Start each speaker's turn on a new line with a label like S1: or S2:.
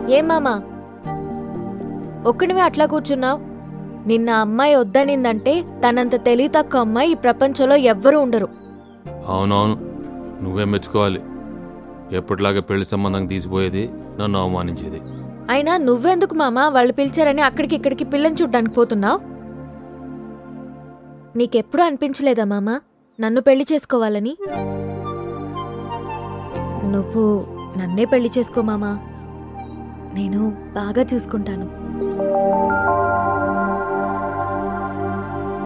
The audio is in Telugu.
S1: ఏం మామా ఒక్కడివే అట్లా కూర్చున్నావు నిన్న అమ్మాయి వద్దనిందంటే తనంత తెలివి తక్కువ అమ్మాయి ఈ ప్రపంచంలో ఎవ్వరూ ఉండరు
S2: అవునవును నువ్వే మెచ్చుకోవాలి ఎప్పటిలాగే పెళ్లి సంబంధం తీసిపోయేది నన్ను అవమానించేది
S1: అయినా నువ్వెందుకు మామా వాళ్ళు పిలిచారని అక్కడికి ఇక్కడికి పిల్లని చూడ్డానికి పోతున్నావు నీకెప్పుడు అనిపించలేదా మామా నన్ను పెళ్లి చేసుకోవాలని నువ్వు నన్నే పెళ్లి చేసుకో మామా నేను బాగా చూసుకుంటాను